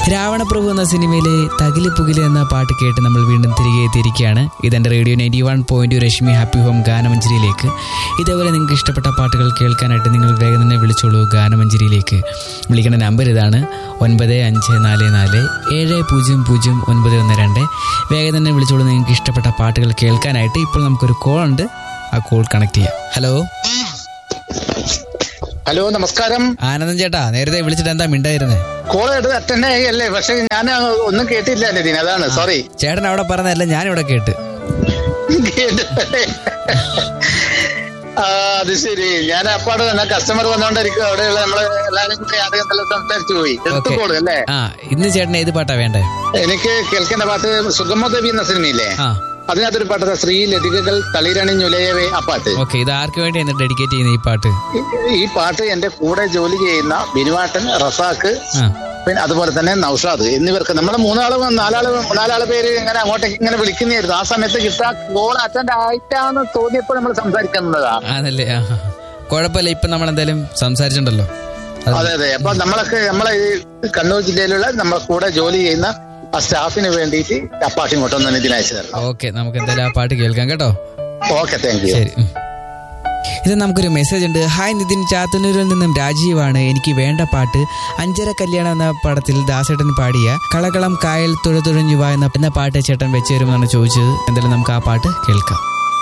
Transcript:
രാവണപ്രഭു എന്ന സിനിമയിലെ തകില് പുകില് എന്ന പാട്ട് കേട്ട് നമ്മൾ വീണ്ടും തിരികെ എത്തിയിരിക്കുകയാണ് ഇതെന്റെ radio ninety one point Rashmi happy home ഗാനമഞ്ചരിയിലേക്ക് ഇതേപോലെ നിങ്ങൾക്ക് ഇഷ്ടപ്പെട്ട പാട്ടുകൾ കേൾക്കാനായിട്ട് നിങ്ങൾ വേഗം തന്നെ വിളിച്ചോളൂ ഗാനമഞ്ചരിയിലേക്ക് വിളിക്കേണ്ട നമ്പർ ഇതാണ് ഒൻപത് അഞ്ച് നാല് നാല് ഏഴ് പൂജ്യം പൂജ്യം ഒൻപത് ഒന്ന് രണ്ട് വേഗം തന്നെ വിളിച്ചോളൂ നിങ്ങൾക്ക് ഇഷ്ടപ്പെട്ട പാട്ടുകൾ കേൾക്കാനായിട്ട് ഇപ്പോൾ നമുക്കൊരു കോൾ ഉണ്ട് ആ കോൾ കണക്ട് ചെയ്യാം ഹലോ ഹലോ നമസ്കാരം ആനന്ദൻ ചേട്ടാ നേരത്തെ വിളിച്ചിട്ട് എന്താ മിണ്ടായിരുന്നേ കോൾ എടുത്ത് അറ്റൻഡ് ചെയ്യല്ലേ പക്ഷെ ഞാൻ ഒന്നും കേട്ടില്ല നിതിൻ അതാണ് സോറി ചേട്ടൻ അവിടെ പറഞ്ഞതല്ല ഞാനിവിടെ കേട്ട് ആ അത് ശരി ഞാൻ അപ്പാട് തന്നെ കസ്റ്റമർ വന്നോണ്ടിരിക്കും അവിടെയുള്ള നമ്മള് എല്ലാരും കൂടി ആദ്യം നല്ല സംസാരിച്ചു പോയി എടുത്തു ഓക്കെ കോള് അല്ലേ ആ ഇന്ന് ചേട്ടൻ ഏത് പാട്ടാ വേണ്ടേ എനിക്ക് കേൾക്കേണ്ട പാട്ട് സുഗമോ ദേവി എന്ന സിനിമയില്ലേ ആ അതിനകത്തൊരു പാട്ട് ശ്രീ ലതികകൾ തളിരണിഞ്ഞുലയവേ ആ പാട്ട് ഓക്കെ ഇത് ആർക്ക് വേണ്ടി എന്ന് ഡെഡിക്കേറ്റ് ചെയ്യുന്ന ഈ പാട്ട് ഈ- ഈ പാട്ട് എന്റെ കൂടെ ജോലി ചെയ്യുന്ന ബിനുവാട്ടൻ റസാക്ക് ആ പിന്നെ അതുപോലെ തന്നെ നൌഷാദ് എന്നിവർക്ക് നമ്മള് മൂന്നാള് നാലാള് നാലാള് പേര് ഇങ്ങനെ അങ്ങോട്ടേക്ക് ഇങ്ങനെ വിളിക്കുന്നതായിരുന്നു ആ സമയത്ത് കിട്ടാ കോൾ അറ്റൻഡ് ആയിട്ടാന്ന് തോന്നിയപ്പോൾ നമ്മൾ സംസാരിക്കുന്നതാ ആണല്ലേ ആ ആ. കുഴപ്പമില്ല ഇപ്പൊ നമ്മൾ എന്തായാലും സംസാരിച്ചിട്ടുണ്ടല്ലോ അത് അതെ അതെ അപ്പൊ നമ്മളൊക്കെ നമ്മളെ ഈ കണ്ണൂർ ജില്ലയിലുള്ള നമ്മളെ കൂടെ ജോലി ചെയ്യുന്ന ആ സ്റ്റാഫിന് വേണ്ടിയിട്ട് അപ്പാട്ട് ഇങ്ങോട്ടൊന്ന് ഇതിന് അയച്ചു തരണം ഓക്കെ നമുക്ക് എന്തായാലും ആ പാട്ട് കേൾക്കാം കേട്ടോ ഓക്കെ താങ്ക് യു ശരി ഉം. ഇത് നമുക്കൊരു മെസ്സേജ് ഉണ്ട് ഹായ് നിതിൻ ചാത്തന്നൂരിൽ നിന്നും രാജീവാണ് എനിക്ക് വേണ്ട പാട്ട് അഞ്ചര കല്യാണം എന്ന പടത്തിൽ ദാസേട്ടൻ പാടിയ കളകളം കായൽ തുഴതുഴഞ്ഞുവ എന്ന എന്ന പാട്ട് ചേട്ടൻ വെച്ചു തരുമെന്നാണ് ചോദിച്ചത് എന്തായാലും നമുക്ക് ആ പാട്ട് കേൾക്കാം